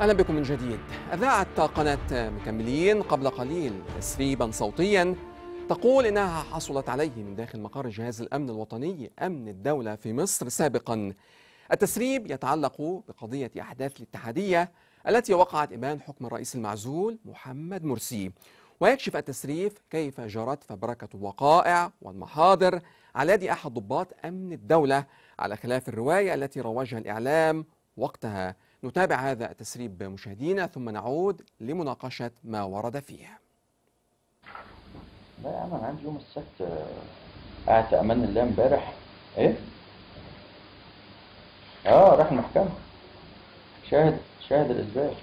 أهلا بكم من جديد أذاعت قناة مكملين قبل قليل تسريبا صوتيا تقول إنها حصلت عليه من داخل مقر جهاز الأمن الوطني أمن الدولة في مصر سابقا التسريب يتعلق بقضية أحداث الاتحادية التي وقعت إبان حكم الرئيس المعزول محمد مرسي ويكشف التسريب كيف جرت فبركة الوقائع والمحاضر على يد أحد ضباط أمن الدولة على خلاف الرواية التي روجها الإعلام وقتها نتابع هذا التسريب مشاهدينا ثم نعود لمناقشة ما ورد فيه لا يا عم انا عندي يوم السبت آه، قاعد في امان الله امبارح ايه اه راح المحكمة شاهد شاهد الاثبات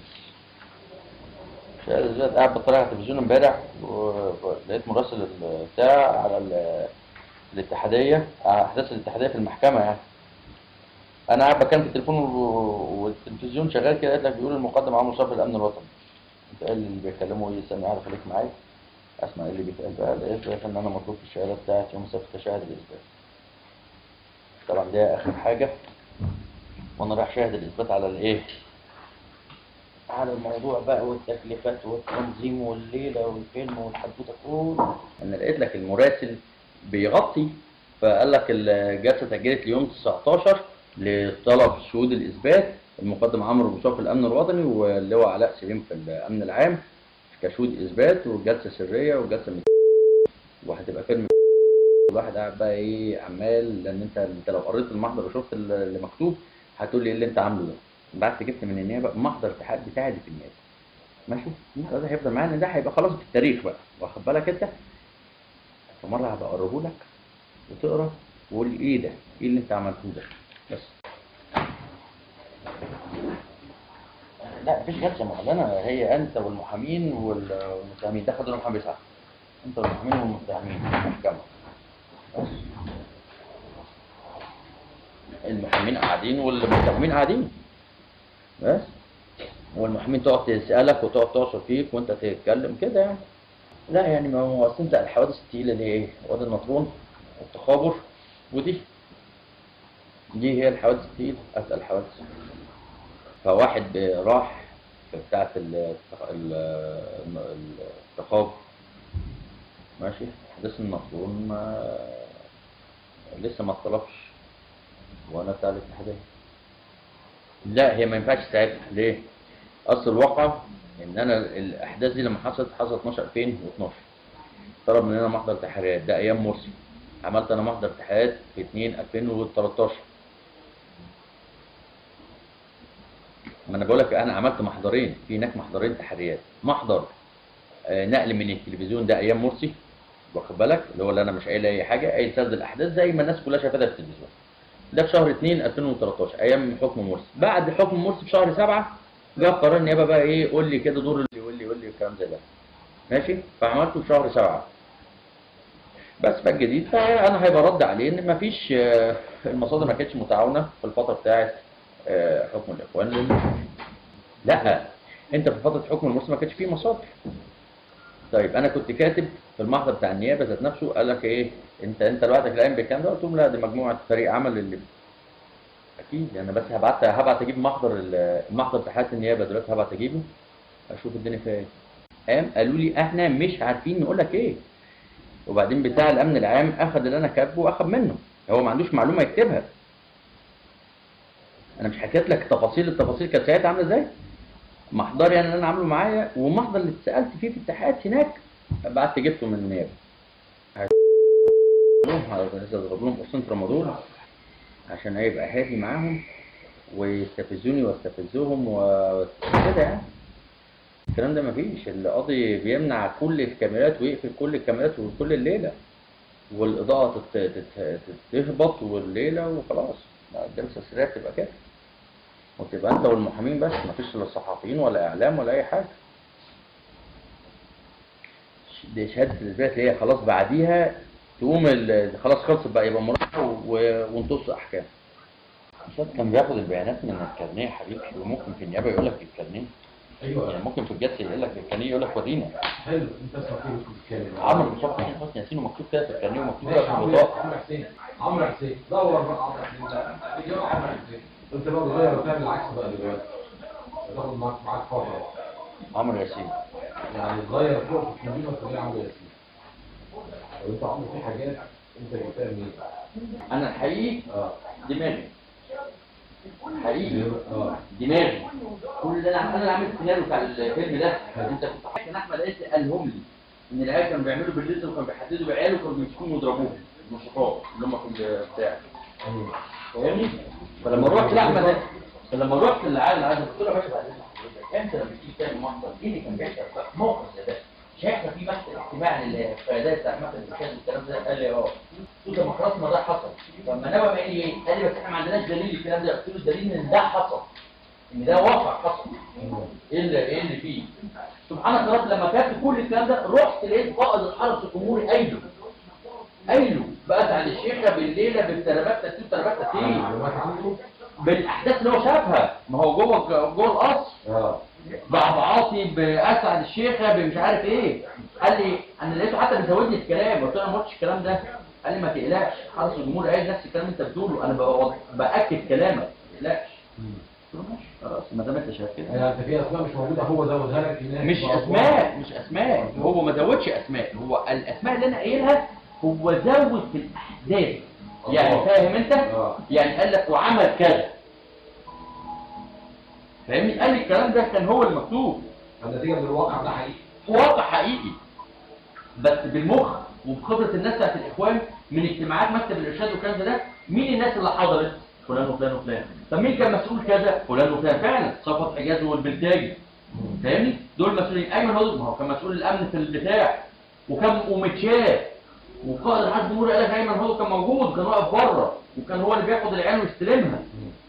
شاهد الاثبات قاعد بتفرج على التلفزيون امبارح ولقيت مراسل بتاع على ال- الاتحادية على احداث الاتحادية في المحكمة يعني انا قاعد بكلم في التليفون و- والتلفزيون شغال كده لقيت لك بيقول المقدم عمرو صبري الامن الوطني انت قال اللي بيكلموا ايه استنى اعرف خليك معايا اسمع ايه اللي بيتقال بقى لقيت لقيت ان انا مطلوب في الشهاده بتاعت يوم السبت كشاهد الاثبات طبعا ده اخر حاجه وانا رايح شاهد الاثبات على الايه على الموضوع بقى والتكلفات والتنظيم والليله والفيلم والحدوته كله انا لقيت لك المراسل بيغطي فقال لك الجلسه اتاجلت ليوم 19 لطلب شهود الاثبات المقدم عمرو بوصاف في الامن الوطني واللواء علاء سليم في الامن العام كشهود اثبات والجلسه سريه والجلسه مت... وهتبقى فيلم الواحد قاعد بقى ايه عمال لان انت انت لو قريت المحضر وشفت اللي مكتوب هتقول لي ايه اللي انت عامله ده بعد جبت من النيابه محضر اتحاد بتاعي اللي في النيابه ماشي المحضر ده هيفضل معانا ده هيبقى خلاص في التاريخ بقى واخد بالك انت فمره هبقى اقربه لك وتقرا وقول لي ايه ده ايه اللي انت عملته ده بس لا مفيش جلسه معلنه هي انت والمحامين وال- والمتهمين ده خدوا المحامي بيسعى انت والمحامين والمتهمين في المحكمه بس المحامين قاعدين والمتهمين قاعدين بس والمحامين تقعد تسالك وتقعد تعصر فيك وانت تتكلم كده يعني لا يعني ما هو اصل انت الحوادث التقيله اللي هي ايه؟ وادي النطرون والتخابر ودي دي هي الحوادث التقيله اسال الحوادث فواحد راح في بتاعة ال- ال- التخابر ماشي حدث النطرون ما لسه ما اتطلبش وانا بتاع الاتحادية لا هي ما ينفعش ساعتها ليه؟ اصل الواقع ان انا الاحداث دي لما حصلت حصلت 12 2012 طلب مننا محضر تحريات ده ايام مرسي عملت انا محضر تحريات في 2 2013 ما انا بقول لك انا عملت محضرين في هناك محضرين تحريات محضر آه، نقل من التلفزيون ده ايام مرسي واخد بالك اللي هو اللي انا مش قايل اي حاجه قايل سرد الاحداث زي ما الناس كلها شافتها في التلفزيون ده في شهر 2 2013 ايام حكم مرسي بعد حكم مرسي في شهر 7 جاب قرار النيابه بقى ايه قول لي كده دور اللي قول لي قول لي الكلام زي ده ماشي فعملته في شهر 7 بس فالجديد فانا هيبقى رد عليه ان مفيش آه، المصادر ما كانتش متعاونه في الفتره بتاعه آه، حكم الاخوان لل... لا انت في فتره حكم المرسي ما كانش فيه مصادر طيب انا كنت كاتب في المحضر بتاع النيابه ذات نفسه قال لك ايه انت انت لوحدك الان بالكلام ده قلت لهم لا دي مجموعه فريق عمل اللي اكيد انا بس هبعت هبعت اجيب محضر ال- المحضر بتاع حاله النيابه دلوقتي هبعت اجيبه اشوف الدنيا فيها ايه قام قالوا لي احنا مش عارفين نقول لك ايه وبعدين بتاع الامن العام اخذ اللي انا كاتبه واخذ منه هو ما عندوش معلومه يكتبها انا مش حكيت لك تفاصيل التفاصيل كانت ساعتها عامله ازاي محضر يعني اللي انا عامله معايا ومحضر اللي اتسالت فيه في الاتحاد هناك بعت جبته من النيابه هضرب لهم قرصين رمضان عشان هيبقى هادي معاهم ويستفزوني واستفزهم وكده يعني الكلام ده مفيش القاضي بيمنع كل الكاميرات ويقفل كل الكاميرات وكل الليله والاضاءه تت- تت- تهبط والليله وخلاص لا، الجلسه السريه بتبقى كده وتبقى انت والمحامين بس مفيش لا صحفيين ولا اعلام ولا اي حاجه دي شهاده الاثبات اللي هي خلاص بعديها تقوم ال- خلاص خلصت بقى يبقى مراجعه و- ونطص احكام الشهاد كان بياخد البيانات من الكارنيه يا حبيبي وممكن في النيابه يقول لك الكارنيه ايوه يعني ممكن في الجلسه يقول لك الكارنيه يقول لك ورينا حلو انت اسمع كده بتتكلم عمرو مصطفى حسين حسني ياسين ومكتوب كده في الكارنيه ومكتوب ماشي كده في عمرو البطاقه عمرو حسين عمرو حسين دور بقى عمرو حسين ده اجيب عمرو حسين انت بقى تغير وتعمل العكس بقى دلوقتي تاخد معاك معاك فتره عمرو ياسين يعني صغير فوق في المدينه الكليه عمرو ياسين لو انت عمرو في حاجات انت جبتها منين؟ انا الحقيقي اه دماغي حقيقي اه دماغي كل اللي انا انا اللي عامل السيناريو بتاع الفيلم ده انت كنت حاسس ان احمد عز قالهم لي ان العيال كانوا بيعملوا بالليل وكانوا بيحددوا بعيال وكانوا بيمسكوهم ويضربوهم النشطاء اللي هم كانوا بتاع ايوه فاهمني؟ فلما رحت لاحمد عز فلما رحت للعالم عايز قلت له يا باشا بعد إذن حضرتك، امتى لما تيجي تعمل محضر ايه اللي كان بيحصل في موقف زي ده؟ شايفه في بحث اجتماعي للقيادات بتاع مثلا الاتحاد والكلام ده قال لي اه قلت له ما خلاص ما ده حصل فلما نوى قال لي ايه؟ قال لي بس احنا ما عندناش دليل الكلام ده قلت له الدليل ان ده حصل ان ده واقع حصل ايه اللي ايه اللي فيه سبحان الله لما كتبت كل الكلام ده رحت لقيت قائد الحرس الجمهوري قايله قايله بقى على الشيخه بالليله بالتربات تسيب تربات تسيب معلومات عنده بالاحداث اللي هو شافها ما هو جوه جوه القصر اه بعبعاطي باسعد الشيخه بمش عارف ايه قال لي انا لقيته حتى بيزودني الكلام قلت له انا ما قلتش الكلام ده قال لي ما تقلقش حرس الجمهور قايل نفس الكلام اللي انت بتقوله انا بوض- باكد كلامك ما تقلقش قلت له ماشي خلاص ما دام انت شايف كده يعني انت في اسماء مش موجوده هو زودها لك هناك مش اسماء مش اسماء هو ما زودش اسماء هو الاسماء اللي انا قايلها هو زود في الاحداث يعني الله. فاهم انت اه يعني قال لك وعمل كذا فاهمني قال لي الكلام ده كان هو المكتوب النتيجه من الواقع ده حقيقي واقع حقيقي بس بالمخ وبخبره الناس بتاعت الاخوان من اجتماعات مكتب الارشاد والكلام ده مين الناس اللي حضرت فلان وفلان وفلان طب مين كان مسؤول كذا فلان وفلان فعلا صفوت حجاز والبلتاجي فاهمني دول مسؤولين ايمن هدى ما هو كان مسؤول الامن في البتاع وكان ومتشاف وقائد الحرس الجمهوري قال لك ايمن هدى كان موجود كان واقف بره وكان هو اللي بياخد العيال ويستلمها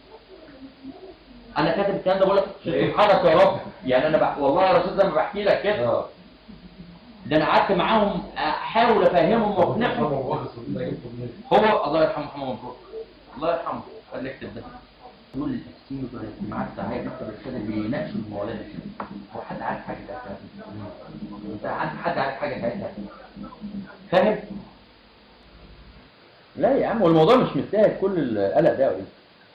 انا كاتب الكلام ده بقول لك سبحانك يا رب يعني انا بح... والله يا رسول لما بحكي لك كده اه ده انا قعدت معاهم احاول افهمهم واقنعهم هو بص ده جبته منين؟ هو الله يرحمه محمد مبروك الله يرحمه قال لي اكتب ده دول الاساسيين بتوع الاجتماعات بتاع هيئه مكتب الارشاد اللي بيناقشوا المواضيع دي هو حد عارف حاجه ساعتها انت عارف حد عارف حاجه ساعتها فاهم لا يا عم والموضوع مش مستاهل كل القلق ده ولا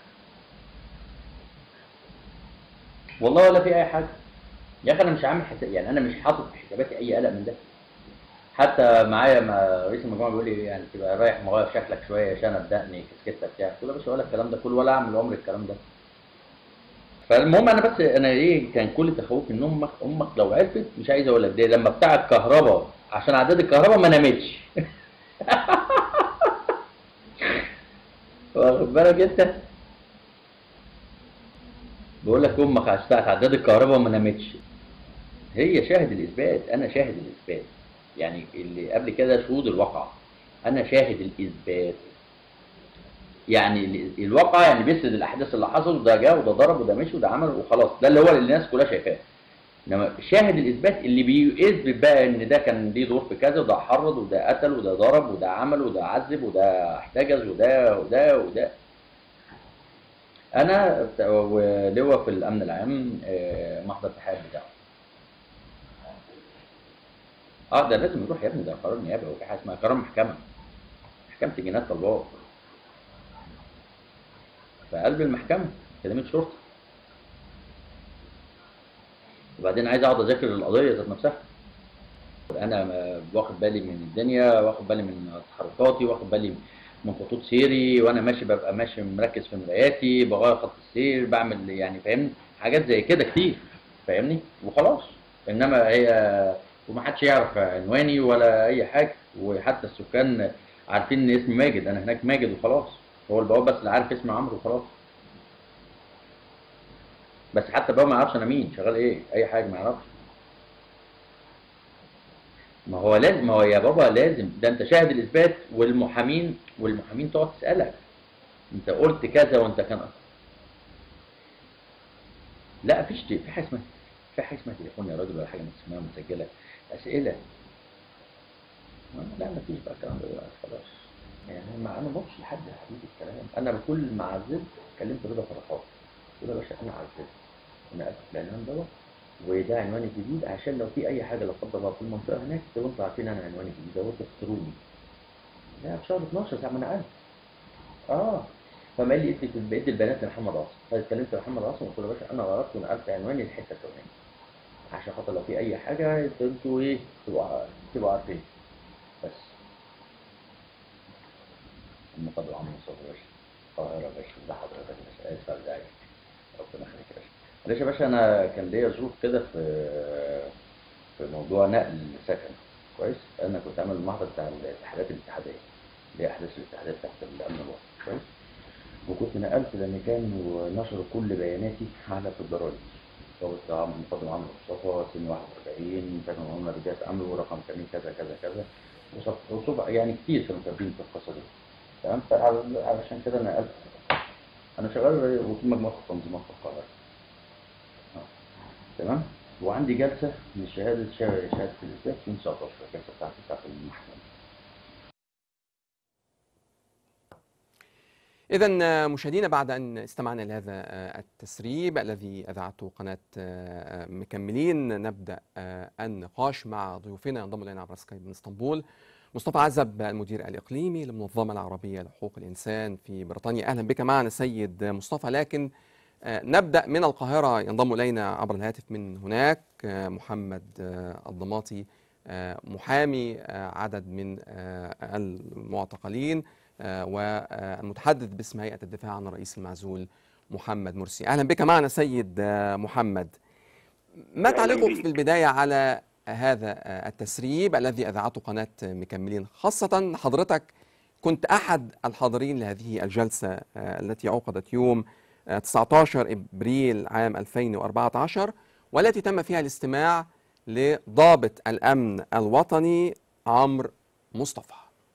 والله ولا في اي حاجه يا اخي انا مش عامل حساب يعني انا مش حاطط في حساباتي اي قلق من ده حتى معايا ما رئيس المجموعه بيقول لي يعني تبقى رايح مغير شكلك شويه شنب دقني كسكته بتاع قلت له يا باشا ولا الكلام ده كله ولا اعمل عمري الكلام ده فالمهم انا بس انا ايه كان كل تخوفي ان امك امك لو عرفت مش عايز اقول لك ده لما بتاع الكهرباء عشان عداد الكهرباء ما نامتش واخد بالك انت بقول لك امك عشان بتاعت عداد الكهرباء ما نامتش هي شاهد الاثبات انا شاهد الاثبات يعني اللي قبل كده شهود الواقع انا شاهد الاثبات يعني ال- الواقع يعني بيسرد الاحداث اللي حصلت وده جه وده ضرب وده مشي وده عمل وخلاص ده اللي هو اللي الناس كلها شايفاه انما شاهد الاثبات اللي بيثبت بقى ان ده كان ليه دور في كذا وده حرض وده قتل وده ضرب وده عمل وده عذب وده احتجز وده وده وده انا بت- ولواء في الامن العام آه، محضر التحقيق بتاعه اه ده لازم يروح يا ابني ده قرار نيابه وفي حاجه اسمها قرار محكمه محكمه جنايات طلاب في قلب المحكمه اكاديميه شرطه وبعدين عايز اقعد اذاكر القضيه ذات نفسها انا ما- واخد بالي من الدنيا واخد بالي من تحركاتي واخد بالي من خطوط سيري وانا ماشي ببقى ماشي مركز في مراياتي بغير خط السير بعمل يعني فاهمني حاجات زي كده كتير فاهمني وخلاص انما هي ومحدش يعرف عنواني ولا اي حاجه وحتى السكان عارفين ان اسمي ماجد انا هناك ماجد وخلاص هو البواب بس اللي عارف اسمي عمرو وخلاص بس حتى البواب ما يعرفش انا مين شغال ايه اي حاجه ما يعرفش ما هو لازم ما هو يا بابا لازم ده انت شاهد الاثبات والمحامين والمحامين تقعد تسالك انت قلت كذا وانت كان لا فيش في حاجه اسمها في حاجه اسمها تليفون يا راجل ولا حاجه اسمها مسجله اسئله لا ما فيش بقى الكلام ده دلوقتي خلاص يعني ما انا ما قلتش لحد يا حبيبي الكلام انا بكل ما عذبت كلمت رضا فرحات قلت له يا باشا انا عذبت انا اسف العنوان دوت وده عنواني الجديد عشان لو في اي حاجه لا قدر الله في المنطقه هناك تبقوا انتوا عارفين انا عنواني الجديد دوت تختاروني لا في شهر 12 ساعه ما انا قلت اه فما قال لي ادي ادي البيانات لمحمد عاصم فاتكلمت مع محمد عاصم قلت له يا باشا انا غلطت ونقلت عنواني الحته الفلانيه عشان خاطر لو في اي حاجه انتوا ايه تبقوا تبقوا عارفين بس المقابل عم مصطفى يا باشا القاهره يا باشا ده حضرتك يا باشا اسف على الازعاج ربنا يخليك يا باشا معلش يا باشا انا كان ليا ظروف كده في في موضوع نقل سكن كويس انا كنت عامل المحضر بتاع الاتحادات الاتحاديه اللي هي احداث الاتحادات تحت الامن الوطني كويس وكنت نقلت لان كانوا نشروا كل بياناتي على في الضرايب ضابط عم مقدم عمرو مصطفى سن 41 سكن عمر رجعت عمرو رقم كمين كذا كذا كذا وصف- وصف يعني كتير كانوا كاتبين في القصه دي تمام فعل- علشان كده نقلت انا شغال وكيل مجموعه التنظيمات في القاهره آه. تمام وعندي جلسه من شهاده شهاده شهاده الاثبات يوم 19 الجلسه بتاعتي بتاعت المحكمه إذا مشاهدينا بعد أن استمعنا لهذا آه، التسريب الذي أذاعته قناة آه، مكملين نبدأ آه، النقاش مع ضيوفنا ينضم إلينا عبر سكايب من اسطنبول مصطفى عزب المدير الإقليمي للمنظمة العربية لحقوق الإنسان في بريطانيا أهلا بك معنا سيد مصطفى لكن آه، نبدأ من القاهرة ينضم إلينا عبر الهاتف من هناك آه، محمد آه، الضماطي آه، محامي آه، عدد من آه، المعتقلين آه، والمتحدث باسم هيئة الدفاع عن الرئيس المعزول محمد مرسي أهلا بك معنا سيد آه، محمد ما أهلاً تعليقك بيك. في البداية على هذا آه، التسريب الذي أذاعته قناة مكملين خاصة حضرتك كنت أحد الحاضرين لهذه الجلسة آه، التي عقدت يوم آه، 19 إبريل عام 2014 والتي تم فيها الاستماع لضابط الأمن الوطني عمرو مصطفى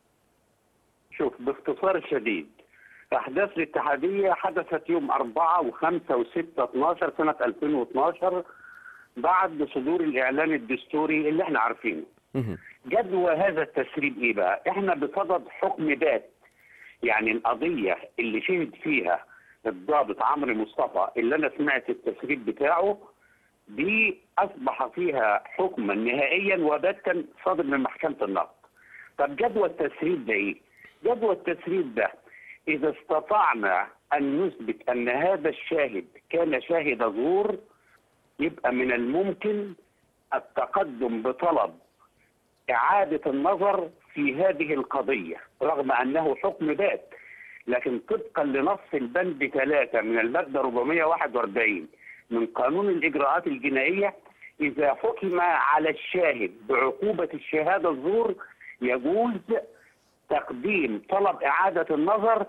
شوف باختصار شديد احداث الاتحاديه حدثت يوم 4 و5 و6 12 سنه 2012 بعد صدور الاعلان الدستوري اللي احنا عارفينه مهم. جدوى هذا التسريب ايه بقى؟ احنا بصدد حكم بات يعني القضيه اللي شهد فيها الضابط عمرو مصطفى اللي انا سمعت التسريب بتاعه دي اصبح فيها حكما نهائيا وباتا صادر من محكمه النقد. طب جدوى التسريب ده ايه؟ جدوى التسريب ده اذا استطعنا ان نثبت ان هذا الشاهد كان شاهد زور يبقى من الممكن التقدم بطلب إعادة النظر في هذه القضية رغم أنه حكم بات لكن طبقا لنص البند ثلاثة من المادة 441 من قانون الإجراءات الجنائية إذا حكم على الشاهد بعقوبة الشهادة الزور يجوز تقديم طلب إعادة النظر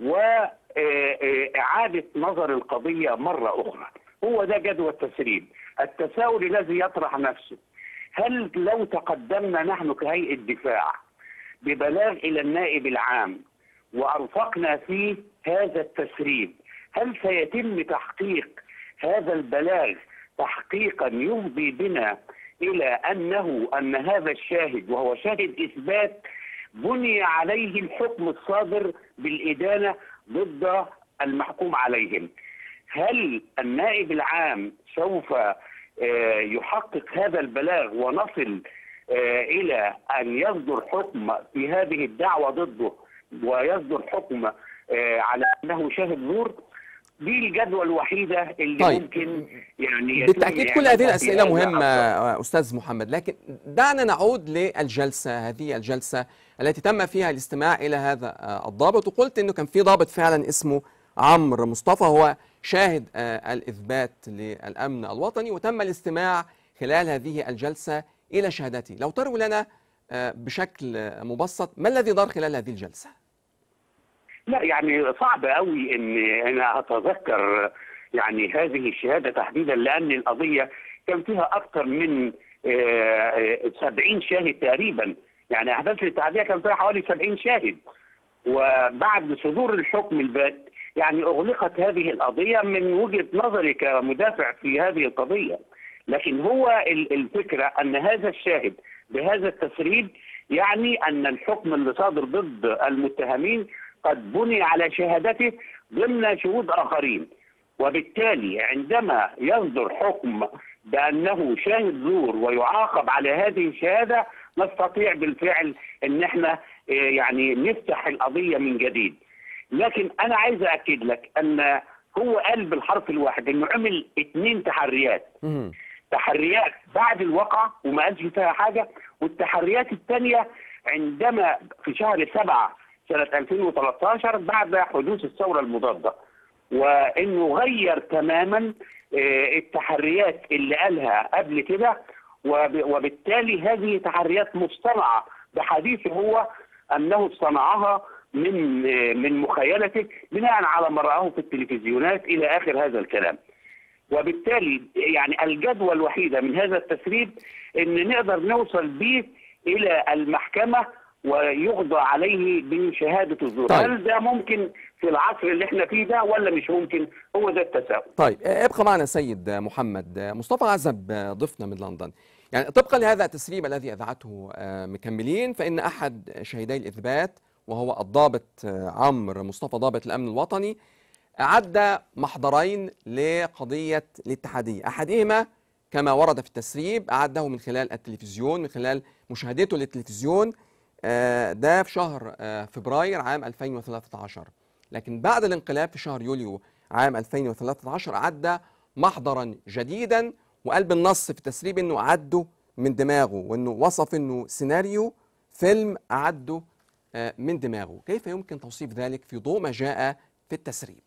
وإعادة نظر القضية مرة أخرى هو ده جدوى التسريب التساؤل الذي يطرح نفسه هل لو تقدمنا نحن كهيئة دفاع ببلاغ إلى النائب العام وأرفقنا فيه هذا التسريب هل سيتم تحقيق هذا البلاغ تحقيقا يفضي بنا إلى أنه أن هذا الشاهد وهو شاهد إثبات بني عليه الحكم الصادر بالإدانة ضد المحكوم عليهم هل النائب العام سوف آه، يحقق هذا البلاغ ونصل آه، إلى أن يصدر حكم في هذه الدعوة ضده ويصدر حكم آه، على أنه شاهد زور دي الجدوى الوحيدة اللي طيب. ممكن يعني يتم بالتأكيد كل إعادتها هذه في الأسئلة هذا مهمة الأمر. أستاذ محمد لكن دعنا نعود للجلسة هذه الجلسة التي تم فيها الاستماع إلى هذا آه، الضابط وقلت أنه كان في ضابط فعلا اسمه عمرو مصطفى هو شاهد آه، الإثبات للأمن الوطني وتم الاستماع خلال هذه الجلسة إلى شهادته لو تروي لنا آه، بشكل آه، مبسط ما الذي دار خلال هذه الجلسة؟ لا يعني صعب قوي ان انا اتذكر يعني هذه الشهاده تحديدا لان القضيه كان فيها اكثر من آه، آه، 70 شاهد تقريبا يعني احداث الاتحاديه كان فيها حوالي 70 شاهد وبعد صدور الحكم البات يعني اغلقت هذه القضيه من وجهه نظري كمدافع في هذه القضيه لكن هو ال- الفكره ان هذا الشاهد بهذا التسريب يعني ان الحكم اللي صادر ضد المتهمين قد بني على شهادته ضمن شهود اخرين وبالتالي عندما يصدر حكم بانه شاهد زور ويعاقب على هذه الشهاده نستطيع بالفعل ان احنا آه، يعني نفتح القضيه من جديد لكن انا عايز اكد لك ان هو قال بالحرف الواحد انه عمل اثنين تحريات مهم. تحريات بعد الواقعة وما قالش فيها حاجة والتحريات الثانية عندما في شهر سبعة سنة 2013 بعد حدوث الثورة المضادة وانه غير تماما آه، التحريات اللي قالها قبل كده وب- وبالتالي هذه تحريات مصطنعة بحديثه هو انه صنعها من آه، من مخيلته بناء على ما رآه في التلفزيونات الى اخر هذا الكلام. وبالتالي يعني الجدوى الوحيده من هذا التسريب ان نقدر نوصل به الى المحكمه ويقضى عليه بشهاده الزور، طيب. هل ده ممكن في العصر اللي احنا فيه ده ولا مش ممكن؟ هو ده التساؤل. طيب آه، ابقى معنا سيد آه، محمد آه، مصطفى عزب آه، ضيفنا من لندن يعني طبقا لهذا التسريب الذي اذاعته آه، مكملين فان احد شهيدي الاثبات وهو الضابط آه، عمرو مصطفى ضابط الامن الوطني اعد محضرين لقضيه الاتحاديه احدهما كما ورد في التسريب اعده من خلال التلفزيون من خلال مشاهدته للتلفزيون آه، ده في شهر آه، فبراير عام 2013 لكن بعد الانقلاب في شهر يوليو عام 2013 أعد محضرا جديدا وقال بالنص في التسريب انه أعده من دماغه وانه وصف انه سيناريو فيلم أعده آه، من دماغه كيف يمكن توصيف ذلك في ضوء ما جاء في التسريب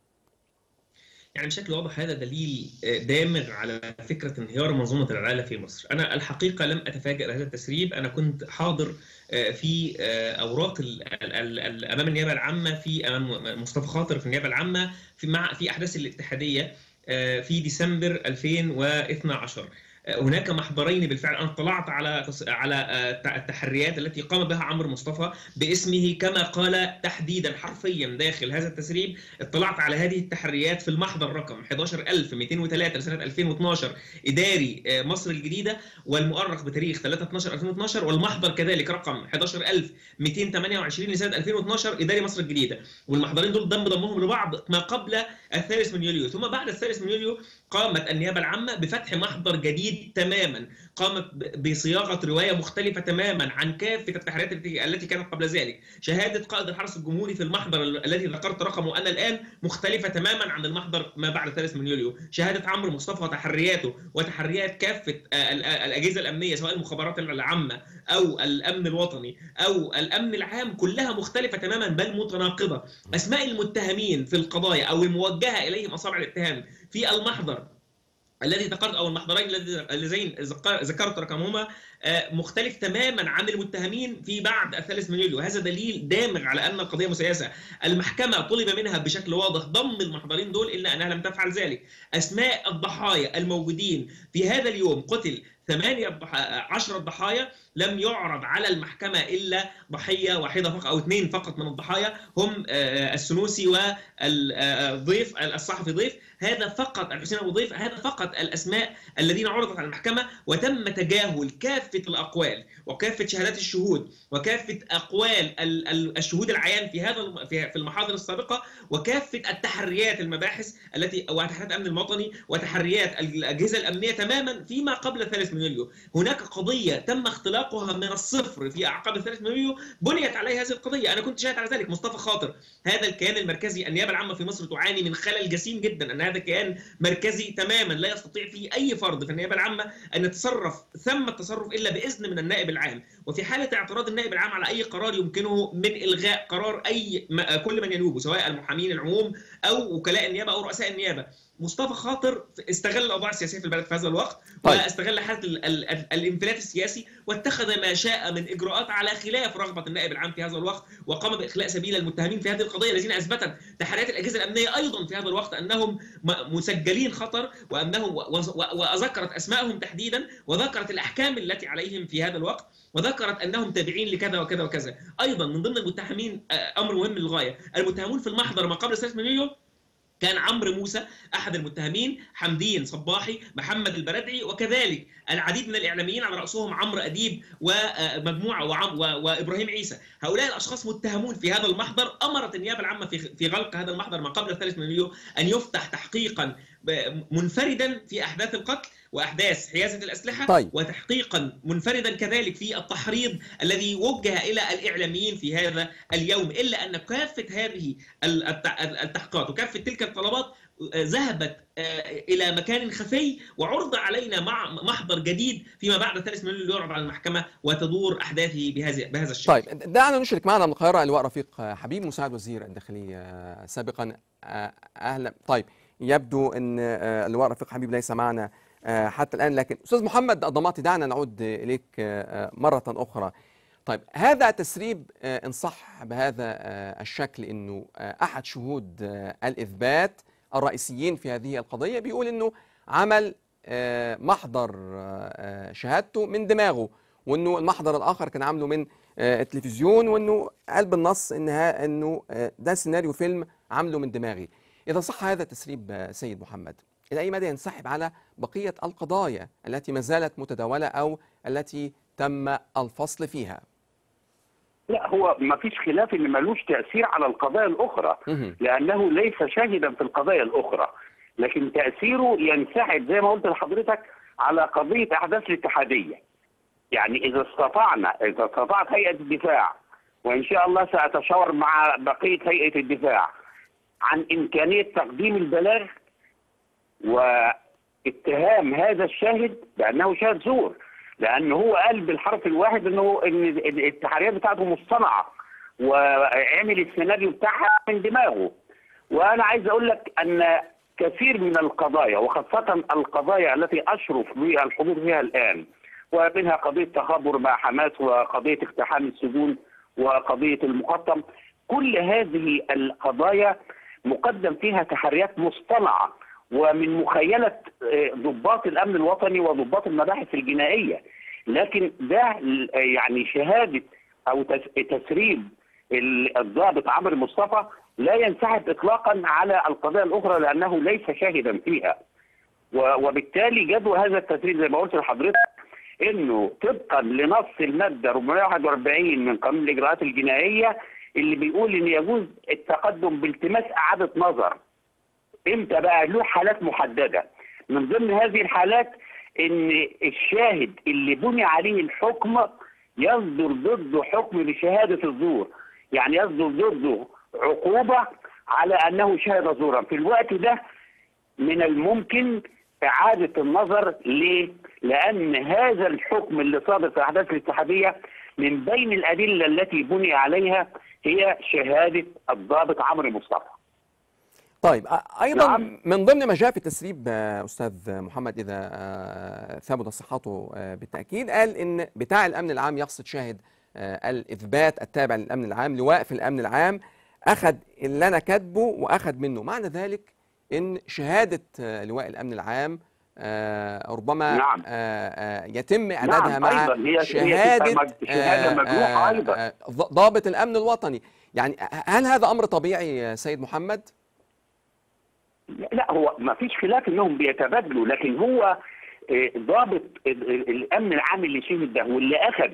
يعني بشكل واضح هذا دليل آه، دامغ على فكره انهيار منظومه العداله في مصر. انا الحقيقه لم اتفاجأ بهذا التسريب، انا كنت حاضر آه، في آه، اوراق ال- ال- ال- ال- امام النيابه العامه في امام مصطفى خاطر في النيابه العامه في مع في احداث الاتحاديه آه، في ديسمبر 2012 آه، هناك محضرين بالفعل انا اطلعت على تص- على آه، التحريات التي قام بها عمرو مصطفى باسمه كما قال تحديدا حرفيا داخل هذا التسريب اطلعت على هذه التحريات في المحضر رقم 11203 لسنه 2012 اداري آه، مصر الجديده والمؤرخ بتاريخ 3 12 2012 والمحضر كذلك رقم 11228 لسنه 2012 اداري مصر الجديده والمحضرين دول ضم ضمهم لبعض ما قبل الثالث من يوليو ثم بعد الثالث من يوليو قامت النيابه العامه بفتح محضر جديد تماما قامت ب- بصياغه روايه مختلفه تماما عن كافه التحريات التي التي كانت قبل ذلك شهاده قائد الحرس الجمهوري في المحضر ال- الذي ذكرت رقمه انا الان مختلفه تماما عن المحضر ما بعد الثالث من يوليو شهاده عمرو مصطفى وتحرياته وتحريات كافه آه، ال- آه، الاجهزه الامنيه سواء المخابرات العامه او الامن الوطني او الامن العام كلها مختلفه تماما بل متناقضه اسماء المتهمين في القضايا او الموجهه اليهم اصابع الاتهام في المحضر الذي ذكرت او المحضرين الذي- اللذين ذكر- ذكرت رقمهما آه، مختلف تماما عن المتهمين في بعد الثالث من يوليو هذا دليل دامغ على ان القضيه مسيسه المحكمه طلب منها بشكل واضح ضم المحضرين دول الا انها لم تفعل ذلك اسماء الضحايا الموجودين في هذا اليوم قتل ثمانية ضح- عشرة ضحايا لم يعرض على المحكمة إلا ضحية واحدة فقط أو اثنين فقط من الضحايا هم آه، السنوسي والضيف الصحفي ضيف هذا فقط الحسين أبو ضيف هذا فقط الأسماء الذين عرضت على المحكمة وتم تجاهل كافة الأقوال وكافة شهادات الشهود وكافة أقوال ال- ال- الشهود العيان في هذا الم- في في المحاضر السابقة وكافة التحريات المباحث التي وتحريات الأمن الوطني وتحريات الأجهزة الأمنية تماما فيما قبل الثالث من يوليو هناك قضية تم اختلاقها من الصفر في أعقاب الثالث من يوليو بنيت عليها هذه القضية أنا كنت شاهد على ذلك مصطفى خاطر هذا الكيان المركزي النيابة العامة في مصر تعاني من خلل جسيم جدا أن هذا كيان مركزي تماما لا يستطيع فيه أي فرد في النيابة العامة أن يتصرف ثم التصرف إلا بإذن من النائب العام وفي حالة اعتراض النائب العام على أي قرار يمكنه من إلغاء قرار أي ما- كل من ينوبه سواء المحامين العموم أو وكلاء النيابة أو رؤساء النيابة مصطفى خاطر استغل الاوضاع السياسيه في البلد في هذا الوقت طيب. واستغل حاله ال- ال- ال- الانفلات السياسي واتخذ ما شاء من اجراءات على خلاف رغبه النائب العام في هذا الوقت وقام باخلاء سبيل المتهمين في هذه القضيه الذين اثبتت تحريات الاجهزه الامنيه ايضا في هذا الوقت انهم م- مسجلين خطر وانهم و- و- وذكرت اسمائهم تحديدا وذكرت الاحكام التي عليهم في هذا الوقت وذكرت انهم تابعين لكذا وكذا وكذا ايضا من ضمن المتهمين آه، امر مهم للغايه المتهمون في المحضر ما قبل الثالث من يوليو كان عمرو موسى احد المتهمين حمدين صباحي محمد البردعي وكذلك العديد من الاعلاميين على راسهم عمرو اديب ومجموعه وعم و- وابراهيم عيسى هؤلاء الاشخاص متهمون في هذا المحضر امرت النيابه العامه في في غلق هذا المحضر ما قبل الثالث من يوليو ان يفتح تحقيقا منفردا في احداث القتل واحداث حيازه الاسلحه طيب. وتحقيقا منفردا كذلك في التحريض الذي وجه الى الاعلاميين في هذا اليوم الا ان كافه هذه التع- التحقيقات وكافه تلك الطلبات ذهبت الى مكان خفي وعرض علينا مع محضر جديد فيما بعد ثالث من يوليو يعرض على المحكمه وتدور احداثه بهذه بهذا الشكل. طيب دعنا نشرك معنا من القاهره اللواء رفيق حبيب مساعد وزير الداخليه سابقا اهلا طيب يبدو ان اللواء رفيق حبيب ليس معنا حتى الان لكن استاذ محمد الضماطي دعنا نعود اليك مره اخرى. طيب هذا تسريب ان صح بهذا الشكل انه احد شهود الاثبات الرئيسيين في هذه القضيه بيقول انه عمل محضر شهادته من دماغه وانه المحضر الاخر كان عامله من التلفزيون وانه قال بالنص انها انه ده سيناريو فيلم عامله من دماغي اذا صح هذا التسريب سيد محمد الى اي مدى ينسحب على بقيه القضايا التي ما زالت متداوله او التي تم الفصل فيها لا هو ما فيش خلاف ان ملوش تاثير على القضايا الاخرى لانه ليس شاهدا في القضايا الاخرى لكن تاثيره ينسحب زي ما قلت لحضرتك على قضيه احداث الاتحاديه يعني اذا استطعنا اذا استطاعت هيئه الدفاع وان شاء الله ساتشاور مع بقيه هيئه الدفاع عن امكانيه تقديم البلاغ واتهام هذا الشاهد بانه شاهد زور لان هو قال بالحرف الواحد انه ان التحريات بتاعته مصطنعه وعمل السيناريو بتاعها من دماغه وانا عايز اقول لك ان كثير من القضايا وخاصه القضايا التي اشرف بالحضور فيها الان ومنها قضيه تخابر مع حماس وقضيه اقتحام السجون وقضيه المقطم كل هذه القضايا مقدم فيها تحريات مصطنعه ومن مخيله ضباط الامن الوطني وضباط المباحث الجنائيه لكن ده يعني شهاده او تسريب الضابط عمرو مصطفى لا ينسحب اطلاقا على القضايا الاخرى لانه ليس شاهدا فيها وبالتالي جدوى هذا التسريب زي ما قلت لحضرتك انه طبقا لنص الماده 441 من قانون الاجراءات الجنائيه اللي بيقول ان يجوز التقدم بالتماس اعاده نظر امتى بقى له حالات محدده من ضمن هذه الحالات ان الشاهد اللي بني عليه الحكم يصدر ضده حكم بشهاده الزور يعني يصدر ضده عقوبه على انه شهد زورا في الوقت ده من الممكن اعاده النظر ليه؟ لان هذا الحكم اللي صادر في الاحداث الاتحاديه من بين الادله التي بني عليها هي شهاده الضابط عمرو مصطفى طيب ايضا نعم. من ضمن ما جاء في التسريب استاذ محمد اذا ثبت صحته بالتاكيد قال ان بتاع الامن العام يقصد شاهد الاثبات التابع للامن العام لواء في الامن العام اخذ اللي انا كاتبه واخذ منه معنى ذلك ان شهاده لواء الامن العام ربما نعم. يتم اعدادها نعم مع أيضا هي شهاده شهاده مجروحه ايضا ضابط الامن الوطني يعني هل هذا امر طبيعي سيد محمد؟ لا هو ما فيش خلاف انهم بيتبادلوا لكن هو ضابط الامن العام اللي شهد ده واللي اخذ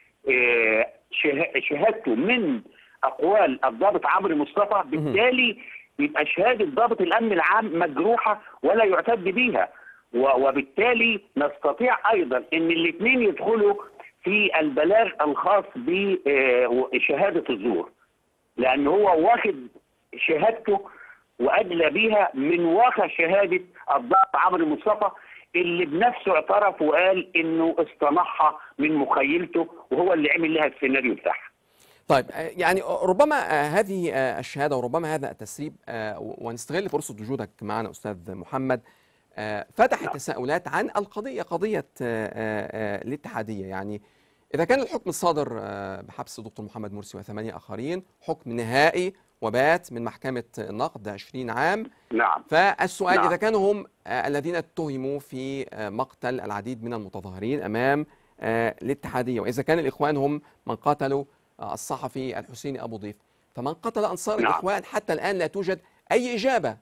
شهادته من اقوال الضابط عمرو مصطفى بالتالي يبقى شهاده ضابط الامن العام مجروحه ولا يعتد بيها وبالتالي نستطيع ايضا ان الاثنين يدخلوا في البلاغ الخاص بشهاده الزور لان هو واخد شهادته وادلى بيها من واقع شهاده الضابط عمرو مصطفى اللي بنفسه اعترف وقال انه اصطنعها من مخيلته وهو اللي عمل لها السيناريو بتاعها. طيب يعني ربما هذه الشهاده وربما هذا التسريب ونستغل فرصه وجودك معنا استاذ محمد فتح التساؤلات عن القضيه قضيه الاتحاديه يعني اذا كان الحكم الصادر بحبس دكتور محمد مرسي وثمانيه اخرين حكم نهائي وبات من محكمة النقد 20 عام نعم فالسؤال نعم. إذا كانوا هم الذين اتهموا في مقتل العديد من المتظاهرين أمام الاتحادية وإذا كان الإخوان هم من قتلوا الصحفي الحسيني أبو ضيف فمن قتل أنصار نعم. الإخوان حتى الآن لا توجد أي إجابة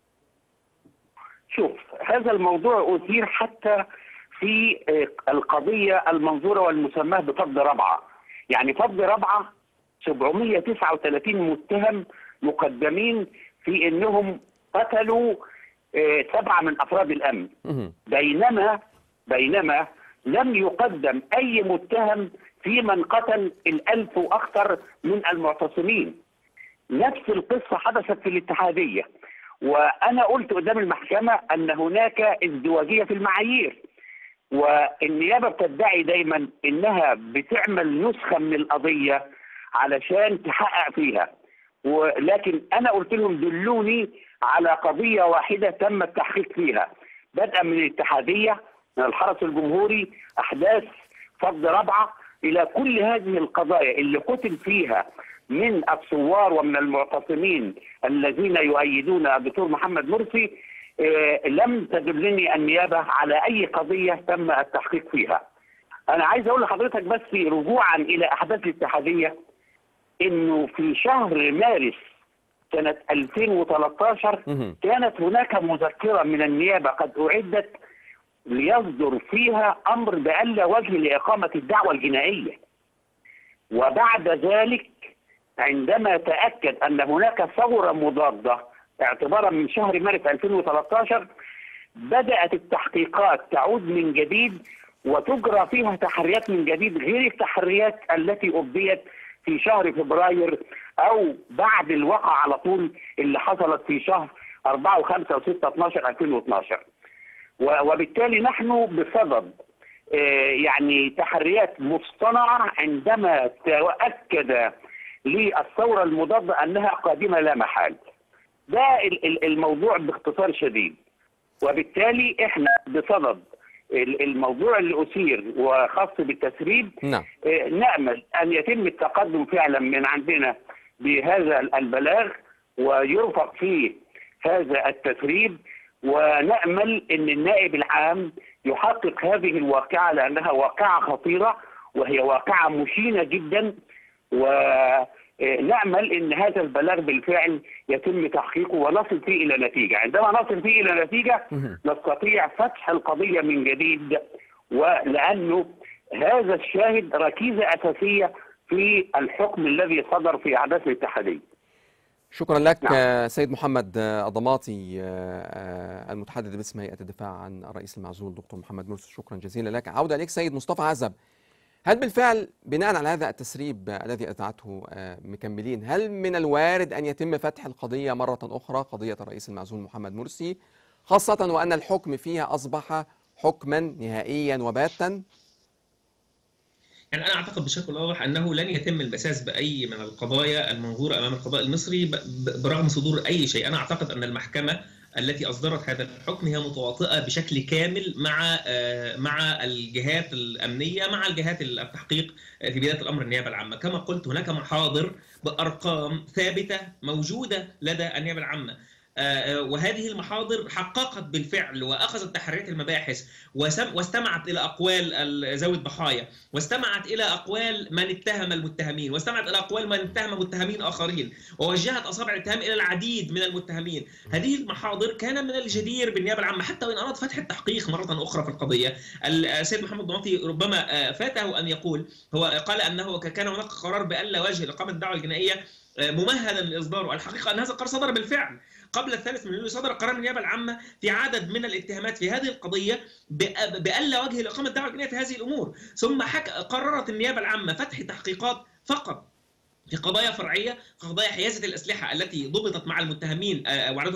شوف هذا الموضوع أثير حتى في القضية المنظورة والمسماة بفض ربعة يعني فض ربعة 739 متهم مقدمين في انهم قتلوا آه، سبعه من افراد الامن مهم. بينما بينما لم يقدم اي متهم في من قتل الالف واكثر من المعتصمين نفس القصه حدثت في الاتحاديه وانا قلت قدام المحكمه ان هناك ازدواجيه في المعايير والنيابه بتدعي دايما انها بتعمل نسخه من القضيه علشان تحقق فيها ولكن انا قلت لهم دلوني على قضيه واحده تم التحقيق فيها بدءا من الاتحاديه من الحرس الجمهوري احداث فض رابعه الى كل هذه القضايا اللي قتل فيها من الثوار ومن المعتصمين الذين يؤيدون الدكتور محمد مرسي آه، لم تدلني النيابه على اي قضيه تم التحقيق فيها. انا عايز اقول لحضرتك بس رجوعا الى احداث الاتحاديه انه في شهر مارس سنه 2013 مهم. كانت هناك مذكره من النيابه قد اعدت ليصدر فيها امر بألا وجه لاقامه الدعوه الجنائيه. وبعد ذلك عندما تاكد ان هناك ثوره مضاده اعتبارا من شهر مارس 2013 بدات التحقيقات تعود من جديد وتجرى فيها تحريات من جديد غير التحريات التي ابديت في شهر فبراير او بعد الواقع على طول اللي حصلت في شهر 4 و5 و6 12 2012 و- وبالتالي نحن بصدد آه، يعني تحريات مصطنعه عندما تاكد للثوره المضاده انها قادمه لا محال. ده ال- ال- الموضوع باختصار شديد. وبالتالي احنا بصدد ال- الموضوع اللي اثير وخاص بالتسريب نعم آه، نامل ان يتم التقدم فعلا من عندنا بهذا البلاغ ويرفق فيه هذا التسريب ونامل ان النائب العام يحقق هذه الواقعه لانها واقعه خطيره وهي واقعه مشينه جدا ونامل ان هذا البلاغ بالفعل يتم تحقيقه ونصل فيه الى نتيجه، عندما نصل فيه الى نتيجه مهم. نستطيع فتح القضيه من جديد ولانه هذا الشاهد ركيزه اساسيه في الحكم الذي صدر في احداث الاتحاديه. شكرا لك نعم. آه، سيد محمد آه، الضماطي آه، آه، المتحدث باسم هيئة الدفاع عن الرئيس المعزول دكتور محمد مرسي شكرا جزيلا لك عودة إليك سيد مصطفى عزب هل بالفعل بناء على هذا التسريب آه، الذي أذعته آه، مكملين هل من الوارد أن يتم فتح القضية مرة أخرى قضية الرئيس المعزول محمد مرسي خاصة وأن الحكم فيها أصبح حكما نهائيا وباتا يعني انا اعتقد بشكل واضح انه لن يتم المساس باي من القضايا المنظوره امام القضاء المصري ب- ب- برغم صدور اي شيء، انا اعتقد ان المحكمه التي اصدرت هذا الحكم هي متواطئه بشكل كامل مع آه، مع الجهات الامنيه مع الجهات التحقيق في بدايه الامر النيابه العامه، كما قلت هناك محاضر بارقام ثابته موجوده لدى النيابه العامه. آه، وهذه المحاضر حققت بالفعل واخذت تحريات المباحث وسم- واستمعت الى اقوال ال- ذوي الضحايا واستمعت الى اقوال من اتهم المتهمين واستمعت الى اقوال من اتهم متهمين اخرين ووجهت اصابع الاتهام الى العديد من المتهمين هذه المحاضر كان من الجدير بالنيابه العامه حتى وان اراد فتح التحقيق مره اخرى في القضيه السيد محمد ضماطي ربما آه، فاته ان يقول هو قال انه ك- كان هناك قرار بألا وجه لاقامه الدعوه الجنائيه آه، ممهدا لاصداره الحقيقه ان هذا القرار صدر بالفعل قبل الثالث من يوليو صدر قرار النيابه العامه في عدد من الاتهامات في هذه القضيه بأ- بألا وجه لاقامه الدعوه الجنائيه في هذه الامور ثم حك... قررت النيابه العامه فتح تحقيقات فقط في قضايا فرعيه قضايا حيازه الاسلحه التي ضبطت مع المتهمين آه، وعددهم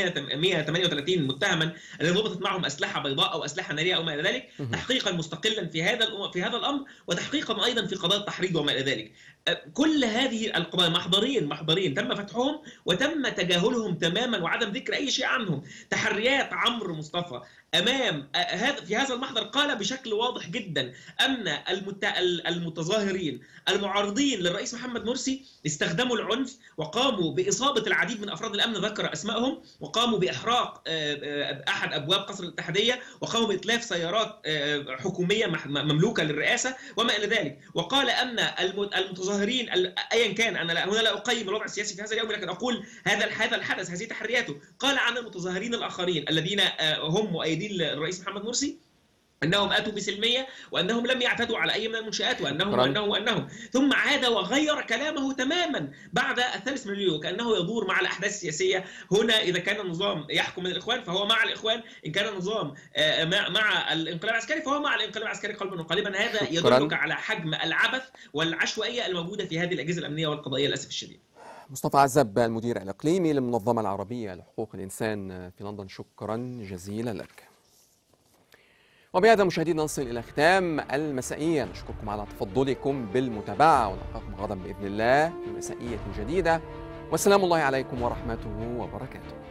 138 متهما الذين ضبطت معهم اسلحه بيضاء او اسلحه ناريه او ما الى ذلك مهم. تحقيقا مستقلا في هذا الأم- في هذا الامر وتحقيقا ايضا في قضايا التحريض وما الى ذلك آه، كل هذه القضايا محضرين محضرين تم فتحهم وتم تجاهلهم تماما وعدم ذكر اي شيء عنهم تحريات عمرو مصطفى امام آه، هذا في هذا المحضر قال بشكل واضح جدا ان المت... المتظاهرين المعارضين للرئيس محمد مرسي استخدموا العنف وقاموا باصابه العديد من افراد الامن ذكر اسمائهم وقاموا باحراق آه، آه، احد ابواب قصر الاتحاديه وقاموا باتلاف سيارات آه، حكوميه مح- مملوكه للرئاسه وما الى ذلك وقال ان الم- المتظاهرين ال- ايا كان انا لا- هنا لا اقيم الوضع السياسي في هذا اليوم لكن اقول هذا الح- هذا الحدث هذه تحرياته قال عن المتظاهرين الاخرين الذين آه، هم مؤيدين للرئيس محمد مرسي انهم اتوا بسلميه وانهم لم يعتدوا على اي من المنشات وانهم شكراً. وانهم وانهم ثم عاد وغير كلامه تماما بعد الثالث من يوليو كانه يدور مع الاحداث السياسيه هنا اذا كان النظام يحكم من الاخوان فهو مع الاخوان ان كان النظام آه، مع مع الانقلاب العسكري فهو مع الانقلاب العسكري قلبا وقالبا هذا شكراً. يدلك على حجم العبث والعشوائيه الموجوده في هذه الاجهزه الامنيه والقضائيه للاسف الشديد مصطفى عزب المدير الإقليمي للمنظمة العربية لحقوق الإنسان في لندن شكرا جزيلا لك وبهذا مشاهدينا نصل إلى ختام المسائية نشكركم على تفضلكم بالمتابعة ونلقاكم غدا بإذن الله في مسائية جديدة والسلام الله عليكم ورحمته وبركاته